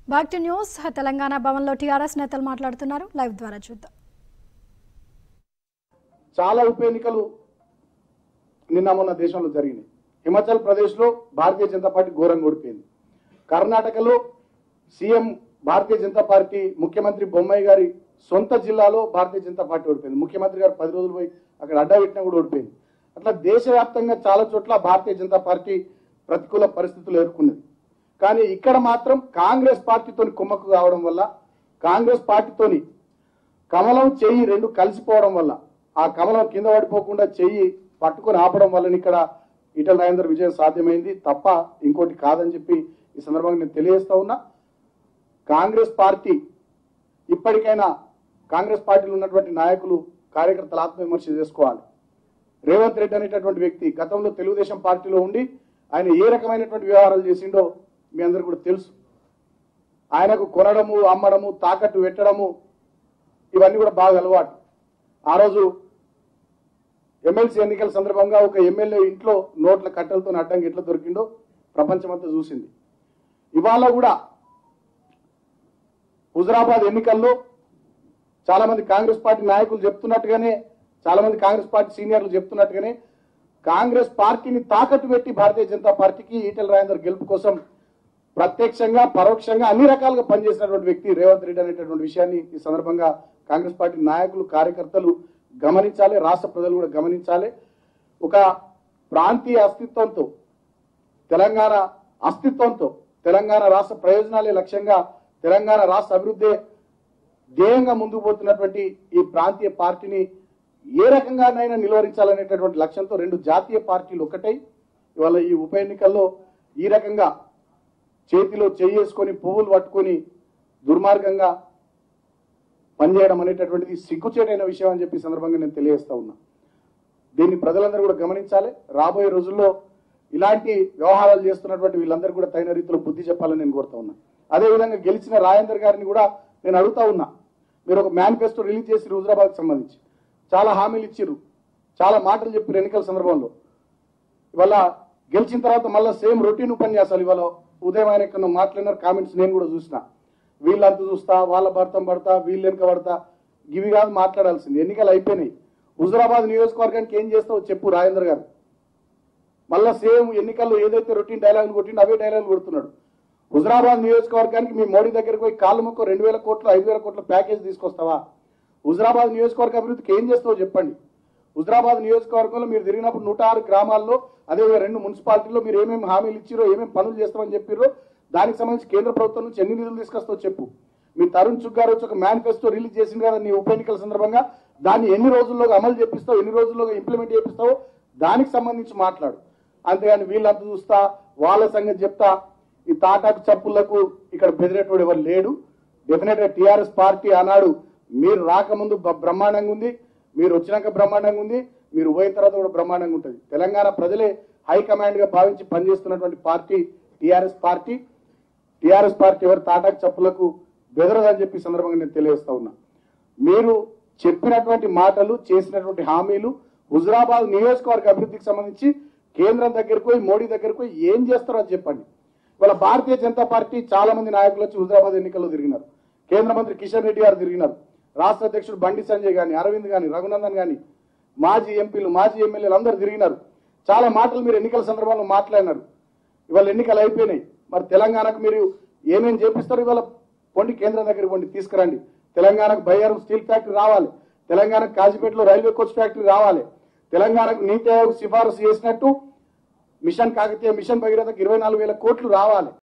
back to news Telangana భవన్లో TRS నేతలు మాట్లాడుతున్నారు లైవ్ ద్వారా చూద్దాం చాలా ఉప ఎన్నికలు నిన్న మొన్న దేశంలో జరిగినాయి హిమాచల్ ప్రదేశ్లో భారతీయ జనతా పార్టీ ఘోరంగా ఓడిపోయింది కర్ణాటకలో సీఎం భారతీయ జనతా పార్టీ ముఖ్యమంత్రి బొమ్మాయి గారి సొంత జిల్లాలో భారతీయ జనతా పార్టీ ఓడిపోయింది ముఖ్యమంత్రి గారు పది రోజులు పోయి అక్కడ అడ్డా పెట్టినా కూడా ఓడిపోయింది అట్లా దేశవ్యాప్తంగా చాలా చోట్ల భారతీయ జనతా పార్టీ ప్రతికూల పరిస్థితులు ఎదుర్కొన్నది కానీ ఇక్కడ మాత్రం కాంగ్రెస్ పార్టీతోని కుమ్మక్కు కావడం వల్ల కాంగ్రెస్ పార్టీతోని కమలం చెయ్యి రెండు కలిసిపోవడం వల్ల ఆ కమలం కింద పడిపోకుండా చెయ్యి పట్టుకొని ఆపడం వల్ల ఇక్కడ ఈటల రాజేందర్ విజయం సాధ్యమైంది తప్ప ఇంకోటి కాదని చెప్పి ఈ సందర్భంగా నేను తెలియజేస్తా ఉన్నా కాంగ్రెస్ పార్టీ ఇప్పటికైనా కాంగ్రెస్ పార్టీలో ఉన్నటువంటి నాయకులు కార్యకర్తలు ఆత్మవిమర్శ చేసుకోవాలి రేవంత్ రెడ్డి అనేటటువంటి వ్యక్తి గతంలో తెలుగుదేశం పార్టీలో ఉండి ఆయన ఏ రకమైనటువంటి వ్యవహారాలు చేసిండో మీ అందరికీ కూడా తెలుసు ఆయనకు కొనడము అమ్మడము తాకట్టు పెట్టడము ఇవన్నీ కూడా బాగా అలవాటు ఆ రోజు ఎమ్మెల్సీ ఎన్నికల సందర్భంగా ఒక ఎమ్మెల్యే ఇంట్లో నోట్ల కట్టలతో అడ్డంగా ఎట్లా దొరికిండో ప్రపంచమంతా చూసింది ఇవాళ కూడా హుజరాబాద్ ఎన్నికల్లో చాలా మంది కాంగ్రెస్ పార్టీ నాయకులు చెప్తున్నట్టుగానే చాలా మంది కాంగ్రెస్ పార్టీ సీనియర్లు చెప్తున్నట్టుగానే కాంగ్రెస్ పార్టీని తాకట్టు పెట్టి భారతీయ జనతా పార్టీకి ఈటెల రాజేందర్ గెలుపు కోసం ప్రత్యక్షంగా పరోక్షంగా అన్ని రకాలుగా పనిచేసినటువంటి వ్యక్తి రేవంత్ రెడ్డి అనేటటువంటి విషయాన్ని ఈ సందర్భంగా కాంగ్రెస్ పార్టీ నాయకులు కార్యకర్తలు గమనించాలి రాష్ట్ర ప్రజలు కూడా గమనించాలి ఒక ప్రాంతీయ అస్తిత్వంతో తెలంగాణ అస్తిత్వంతో తెలంగాణ రాష్ట్ర ప్రయోజనాలే లక్ష్యంగా తెలంగాణ రాష్ట్ర అభివృద్ధి ధ్యేయంగా ముందుకు పోతున్నటువంటి ఈ ప్రాంతీయ పార్టీని ఏ రకంగానైనా నిలువరించాలనేటటువంటి లక్ష్యంతో రెండు జాతీయ పార్టీలు ఒకటై ఇవాళ ఈ ఉప ఎన్నికల్లో ఈ రకంగా చేతిలో చేసుకొని పువ్వులు పట్టుకొని దుర్మార్గంగా పనిచేయడం అనేటటువంటిది సిగ్గుచేటైన విషయం అని చెప్పి ఈ సందర్భంగా నేను తెలియజేస్తా ఉన్నా దీన్ని ప్రజలందరూ కూడా గమనించాలి రాబోయే రోజుల్లో ఇలాంటి వ్యవహారాలు చేస్తున్నటువంటి వీళ్ళందరూ కూడా తగిన రీతిలో బుద్ధి చెప్పాలని నేను కోరుతా ఉన్నా అదేవిధంగా గెలిచిన రాజేందర్ గారిని కూడా నేను అడుగుతా ఉన్నా మీరు ఒక మేనిఫెస్టో రిలీజ్ చేసి హుజరాబాద్కి సంబంధించి చాలా హామీలు ఇచ్చిర్రు చాలా మాటలు చెప్పారు ఎన్నికల సందర్భంలో ఇవాళ గెలిచిన తర్వాత మళ్ళీ సేమ్ రొటీన్ ఉపన్యాసాలు ఇవాళ ఉదయం ఆయన ఎక్కడ మాట్లాడినారు కామెంట్స్ నేను కూడా చూసిన వీళ్ళంతా చూస్తా వాళ్ళ భర్తం పడతా వీళ్ళు వెనుక పడతా ఇవి కాదు మాట్లాడాల్సింది ఎన్నికలు అయిపోయినాయి హుజరాబాద్ నియోజకవర్గానికి ఏం చేస్తావో చెప్పు రాజేందర్ గారు మళ్ళా సేమ్ ఎన్నికల్లో ఏదైతే రొటీన్ డైలాగ్ కొట్టిండో అవే డైలాగ్ కొడుతున్నాడు హుజరాబాద్ నియోజకవర్గానికి మీ మోడీ దగ్గరికి పోయి కాళ్ళు మొక్క రెండు వేల కోట్ల ఐదు వేల కోట్ల ప్యాకేజ్ తీసుకొస్తావా హుజరాబాద్ నియోజకవర్గ అభివృద్ధికి ఏం చేస్తావో చెప్పండి హుజరాబాద్ నియోజకవర్గంలో మీరు తిరిగినప్పుడు నూట ఆరు గ్రామాల్లో అదే రెండు మున్సిపాలిటీల్లో మీరు ఏమేమి హామీలు ఇచ్చిరో ఏమేమి పనులు చేస్తామని చెప్పిరో దానికి సంబంధించి కేంద్ర ప్రభుత్వం నుంచి ఎన్ని నిధులు తీసుకొస్తావో చెప్పు మీ తరుణ్ చుగ్ గారు వచ్చి ఒక మేనిఫెస్టో రిలీజ్ చేసింది కదా నీ ఉప ఎన్నికల సందర్భంగా దాన్ని ఎన్ని రోజుల్లో అమలు చేపిస్తావు ఎన్ని రోజుల్లో ఇంప్లిమెంట్ చేపిస్తావో దానికి సంబంధించి మాట్లాడు అంతేగాని వీళ్ళంతా చూస్తా వాళ్ళ సంగతి చెప్తా ఈ తాటాకు చప్పులకు ఇక్కడ బెదిరేటోడు ఎవరు లేడు డెఫినెట్ గా టిఆర్ఎస్ పార్టీ ఆనాడు మీరు రాకముందు బ- బ్రహ్మాండంగా ఉంది మీరు వచ్చినాక బ్రహ్మాండంగా ఉంది మీరు పోయిన తర్వాత కూడా బ్రహ్మాండంగా ఉంటుంది తెలంగాణ ప్రజలే హైకమాండ్ గా భావించి పనిచేస్తున్నటువంటి party TRS party TRS party ఎవరు తాటాకు చప్పులకు బెదరదని చెప్పి ఈ సందర్భంగా నేను తెలియజేస్తా ఉన్నా మీరు చెప్పినటువంటి మాటలు చేసినటువంటి హామీలు హుజరాబాద్ నియోజకవర్గ అభివృద్ధికి సంబంధించి కేంద్రం దగ్గరకు పోయి మోడీ దగ్గరకు పోయి ఏం చేస్తారో అది చెప్పండి ఇవాళ భారతీయ జనతా పార్టీ చాలా మంది నాయకులు వచ్చి హుజరాబాద్ ఎన్నికల్లో తిరిగినారు కేంద్ర మంత్రి కిషన్ రెడ్డి గారు తిరిగినారు రాష్ట్ర అధ్యక్షుడు బండి సంజయ్ గాని అరవింద్ గాని రఘునందన్ గాని మాజీ ఎంపీలు మాజీ ఎమ్మెల్యేలు అందరూ తిరిగినారు చాలా మాటలు మీరు ఎన్నికల సందర్భంలో మాట్లాడినారు ఇవాళ ఎన్నికలు అయిపోయినాయి మరి తెలంగాణకు మీరు ఏమేం చేపిస్తారు ఇవాళ పొండి కేంద్రం దగ్గర పొండి తీసుకురండి తెలంగాణకు బయ్యారం స్టీల్ ఫ్యాక్టరీ రావాలి తెలంగాణకు కాజీపేటలో రైల్వే కోచ్ ఫ్యాక్టరీ రావాలి తెలంగాణకు నీతి ఆయోగ్ సిఫారసు చేసినట్టు మిషన్ కాకతీయ మిషన్ భగీరథకు ఇరవై నాలుగు వేల కోట్లు రావాలి